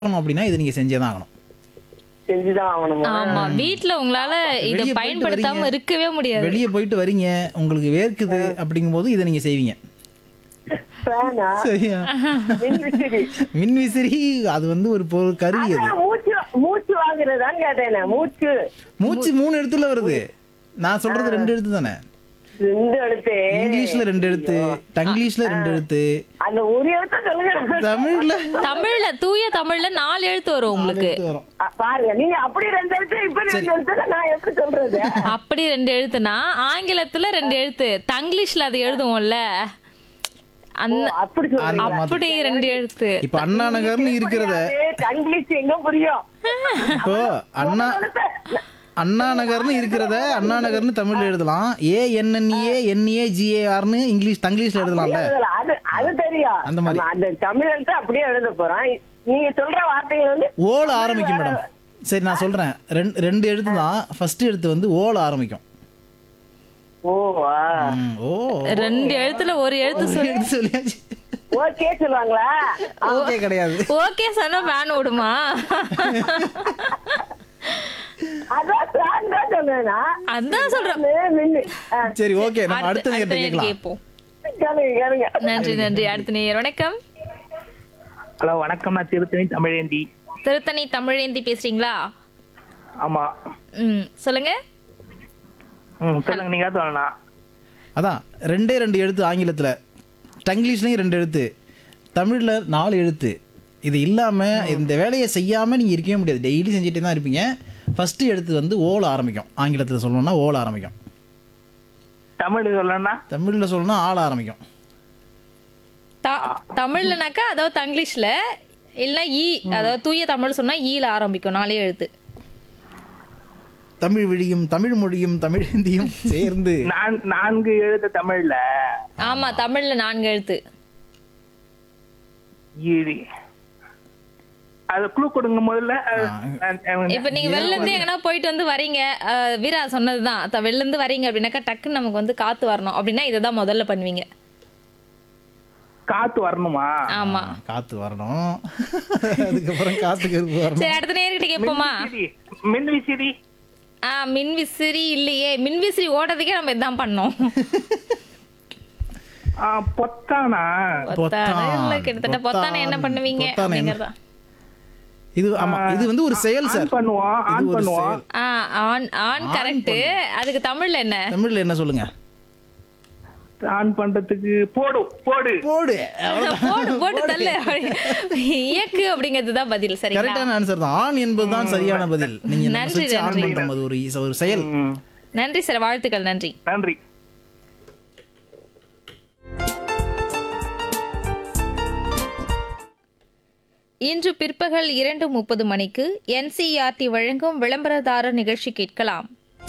ஆகணும் அப்படின்னா இதை நீங்க செஞ்சே தான் ஆகணும் செஞ்சுதான் ஆகணுமா ஆமா வீட்ல உங்களால இத வெளிய போயிட்டு பயன்படுத்தாம வரீங்க. இருக்கவே முடியாது வெளியே போயிட்டு வரீங்க உங்களுக்கு வேர்க்குது அப்படிங்கும்போது இதை நீங்க செய்வீங்க ஃபேனா சரியா மின்விசிறி மின் விசிறி அது வந்து ஒரு பொருள் கருவி அது அதான் மூச்சு மூச்சு வாங்குறதான்னு கேட்டேன் நான். மூச்சு மூச்சு மூணு எழுத்துல வருது நான் சொல்றது ரெண்டு எழுத்து தானே ரெண்டு எழுத்து இங்கிலீஷ்ல ரெண்டு எழுத்து டங்கிலீஷ்ல ரெண்டு எழுத்து அந்த ஒரு எழுத்த சொல்லுங்க தமிழ்ல தமிழ்ல தூய தமிழ்ல நாலு எழுத்து வரும் உங்களுக்கு எழுத்து வரும் அ, பாருங்க நீங்க அப்படி ரெண்டு எழுத்து இப்படி ரெண்டு எழுத்து நான் எப்படி சொல்றது அப்படி ரெண்டு எழுத்துனா ஆங்கிலத்துல ரெண்டு எழுத்து தங்கிலீஷ்ல அது எழுதுவோம்ல அந்த அப்படி சொல்றீங்க அந்த அப்படி ரெண்டு எழுத்து இப்ப அண்ணா நகர்னு இருக்கிறத இங்கிலீஷ் எங்க புரியும் இப்போ அண்ணா அண்ணா நகர்னு இருக்கிறத அண்ணா நகர்னு தமிழ்ல எழுதலாம் ஏ என்என்ஏ என்ஏ ஜிஏஆர்னு இங்கிலீஷ் தங்கிலீஷ்ல எழுதலாம்ல அது அது தெரியும் அந்த மாதிரி. நம்ம அந்த தமிழ் எழுத்து அப்படியே எழுத போறோம் நீங்க சொல்ற வார்த்தைகள் வந்து ஓல ஆரம்பிக்கும் மேடம் சரி நான் சொல்றேன் ரெண்டு ரெண்டு எழுத்து தான் ஃபர்ஸ்ட் எழுத்து வந்து ஓல ஆரம்பிக்கும் ஓ ம், ஓ ரெண்டு எழுத்துல ஒரு எழுத்து சொல்லி எழுத்து சொல்லியாச்சு ஓகே சொல்லுவாங்களா ஓகே கிடையாது ஓகே சொன்னா ஃபேன் விடுமா அதான் நான் தான் சொன்னேனா அதான் சொல்றேன் மின்னு ஆ, சரி ஓகே நம்ம அடுத்த- அடுத்த அடுத்த நேரத்தை நேரம் கேட்கலாம் கேட்போம் கேளுங்க கேளுங்க நன்றி நன்றி அடுத்த நேயர் வணக்கம் ஹலோ வணக்கம் நான் திருத்தணி தமிழேந்தி திருத்தணி தமிழேந்தி பேசுறீங்களா ஆமா ம் சொல்லுங்க ம் சொல்லுங்க நீங்க சொல்லலாம் அதான் ரெண்டே ரெண்டு எழுத்து ஆங்கிலத்துல டங்கிலீஷ்லயும் ரெண்டு எழுத்து தமிழ்ல நாலு எழுத்து இது இல்லாம இந்த வேலையை செய்யாம நீங்க இருக்கவே முடியாது டெய்லி செஞ்சுட்டே தான் இருப்பீங்க ஃபர்ஸ்ட் எழுத்து வந்து ஓல ஆரம்பிக்கும் ஆங்கிலத்துல சொல்லணும்னா ஓல ஆரம்பிக்கும் தமிழ் சொல்லணும்னா தமிழ்ல சொல்லணும்னா ஆள ஆரம்பிக்கும் த- தமிழ்லனாக்கா அதாவது தங்கிலீஷ்ல இல்ல ஈ அதாவது தூய தமிழ் சொன்னா ஈல ஆரம்பிக்கும் நாலே எழுத்து தமிழ் விழியும் தமிழ் மொழியும் தமிழ் ஹிந்தியும் சேர்ந்து நான் நான்கு எழுத்து தமிழ்ல ஆமா தமிழ்ல நான்கு எழுத்து ஈரி அது குழு கொடுங்க முதல்ல அஹ், நான், அஹ், இப்ப நீங்க வெளில இருந்து எங்கன்னா போயிட்டு வந்து வரீங்க அஹ், வீரா சொன்னதுதான் த- வெளில இருந்து வரீங்க அப்படின்னாக்கா டக்குன்னு நமக்கு வந்து காத்து வரணும் அப்படின்னா இதுதான் முதல்ல பண்ணுவீங்க காத்து வரணுமா ஆமா காத்து வரணும் அதுக்கப்புறம் காத்து கருப்பு வரணும் சரி அடுத்த நேர்கிட்ட கேட்போமா விசிறி, மின் விசிறி ஆ மின் விசிறி இல்லையே மின் விசிறி ஓடுறதுக்கே நம்ம இதான் பண்ணோம் ஆ, பொத்தானா பொத்தான இல்ல பொத்தான். கிட்டத்தட்ட பொத்தான என்ன பொத்தான். பண்ணுவீங்க பொத்தான் என்ன? அப்படிங்கறதா இது ஆமா இது வந்து ஒரு செயல் சார் ஆன் பண்ணுவோம் இது ஆன் ஒரு பண்ணுவோம் செயல். ஆ ஆன் ஆன் கரெக்ட் அதுக்கு தமிழ்ல என்ன தமிழ்ல என்ன சொல்லுங்க ஆன் பண்றதுக்கு போடு போடு போடு போடு போட்டு தள்ளு இயக்கு அப்படிங்கிறது தான் பதில் சரிங்களா கரெக்டான ஆன்சர் தான் ஆன் என்பதுதான் சரியான பதில் நீங்க நம்ம நன்றி, switch ஆன் நன்றி. பண்றோம் அது ஒரு இ- ஒரு செயல் ம், நன்றி சார் வாழ்த்துக்கள் நன்றி நன்றி இன்று பிற்பகல் இரண்டு முப்பது மணிக்கு என்சிஆர்டி வழங்கும் விளம்பரதாரர் நிகழ்ச்சி கேட்கலாம்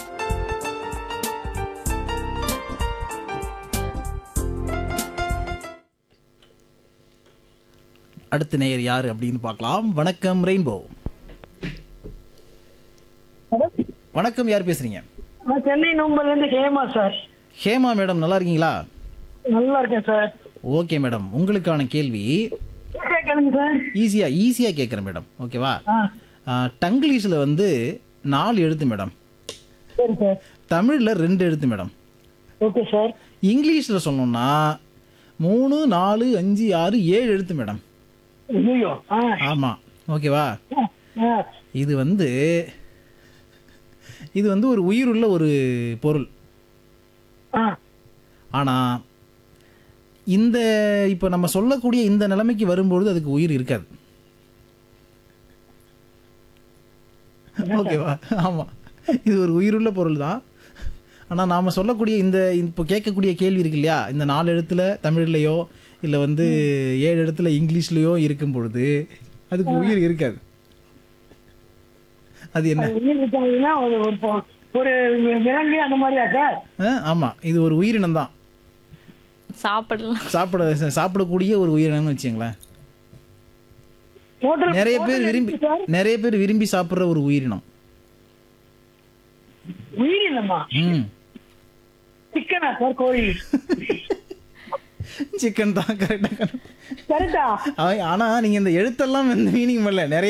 அடுத்த நேயர் யாரு அப்படின்னு பார்க்கலாம் வணக்கம் ரெயின்போ வணக்கம் யார் பேசுறீங்க நான் சென்னை நோம்பல்ல இருந்து ஹேமா சார் ஹேமா மேடம் நல்லா இருக்கீங்களா நல்லா இருக்கேன் சார் ஓகே மேடம் உங்களுக்கான கேள்வி கேளுங்க சார் ஈஸியா ஈஸியா கேட்குறேன் மேடம் ஓகேவா ஆ டங்கிலீஷ்ல வந்து நாலு எழுத்து மேடம் சரி சார் தமிழ்ல ரெண்டு எழுத்து மேடம் ஓகே சார் இங்கிலீஷ்ல சொன்னோம்னா மூணு நாலு அஞ்சு ஆறு ஏழு எழுத்து மேடம் ஐயோ ஆ ஆமா ஓகேவா ஆ இது வந்து இது வந்து ஒரு உயிருள்ள ஒரு பொருள் ஆ ஆனா இந்த இப்போ நம்ம சொல்லக்கூடிய இந்த நிலைமைக்கு வரும்பொழுது அதுக்கு உயிர் இருக்காது ஓகேவா ஆமா இது ஒரு உயிருள்ள பொருள் தான் ஆனா நாம சொல்லக்கூடிய இந்த இப்போ கேட்கக்கூடிய கேள்வி இருக்கு இல்லையா இந்த நாலு எழுத்துல தமிழ்லையோ இல்ல வந்து ஏழு இடத்துல இங்கிலீஷ்லயோ இருக்கும் பொழுது அதுக்கு உயிர் இருக்காது அது என்ன உயிர் இருக்காங்கன்னா ஒரு ஒரு பொ- ஒரு விலங்கு அந்த மாதிரியா சார் ஆ, ஆமா இது ஒரு உயிரினம் தான் சாப்பிடலாம் சாப்பிட சாப்பிடக்கூடிய ஒரு உயிரினம்னு வச்சுங்களேன் ஹோட்டல் நிறைய பேர் விரும்பி நிறைய பேர் விரும்பி சாப்பிடுற ஒரு உயிரினம் உயிரினமா ம் சிக்கனா சார் கோழி சிக்கன் தான் கரெக்டாக கரெக்டா ஆனா நீங்க இந்த எழுத்தெல்லாம் வந்து மீனிங் பண்ணல நிறைய